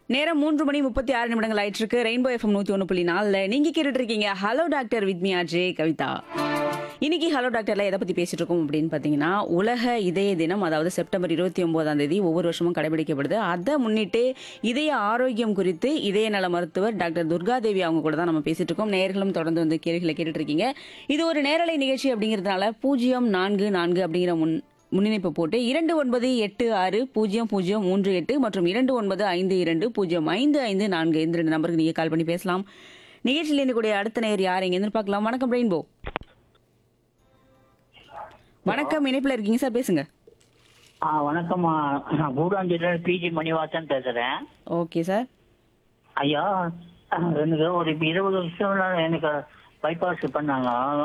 நேரம் மூன்று மணி முப்பத்தி ஆறு நிமிடங்கள் ஆயிட்டு இருக்கு ரெயின்போ எஃப்எம் நூத்தி ஒன்று புள்ளி நாலுல நீங்க கேட்டுட்டு இருக்கீங்க hello doctor Vidmiya J Kavitha இன்னைக்கு ஹலோ டாக்டர்ல எதை பத்தி பேசிட்டு இருக்கோம் அப்படின்னு பாத்தீங்கன்னா உலக இதய தினம் அதாவது செப்டம்பர் இருபத்தி ஒன்பதாம் தேதி ஒவ்வொரு வருஷமும் கடைபிடிக்கப்படுது அதை முன்னிட்டு இதய ஆரோக்கியம் குறித்து இதய நல மருத்துவர் டாக்டர் துர்காதேவி அவங்க கூட தான் நம்ம பேசிட்டு இருக்கோம் நேர்களும் தொடர்ந்து வந்து கேள்விகளை கேட்டுட்டு இருக்கீங்க இது ஒரு நேரலை நிகழ்ச்சி அப்படிங்கிறதுனால பூஜ்ஜியம் நான்கு நான்கு அப்படிங்கிற முன் முன்னிணைப்பு போட்டு இரண்டு ஒன்பது எட்டு ஆறு பூஜ்ஜியம் பூஜ்ஜியம் மூன்று எட்டு மற்றும் இரண்டு ஒன்பது ஐந்து இரண்டு பூஜ்ஜியம் ஐந்து ஐந்து நான்கு இந்த ரெண்டு நம்பருக்கு நீங்க கால் பண்ணி பேசலாம் நிகழ்ச்சியில் இருக்கக்கூடிய அடுத்த நேர் யார் எங்க இருந்து பார்க்கலாம் வணக்கம் ரெயின்போ வணக்கம் இணைப்புல இருக்கீங்க சார் பேசுங்க ஆ வணக்கம்மா நான் கூடாஞ்சில பிஜி மணிவாசன் பேசுறேன் ஓகே சார் ஐயா எனக்கு ஒரு இருபது வருஷம் எனக்கு பைபாஸ் பண்ணாங்க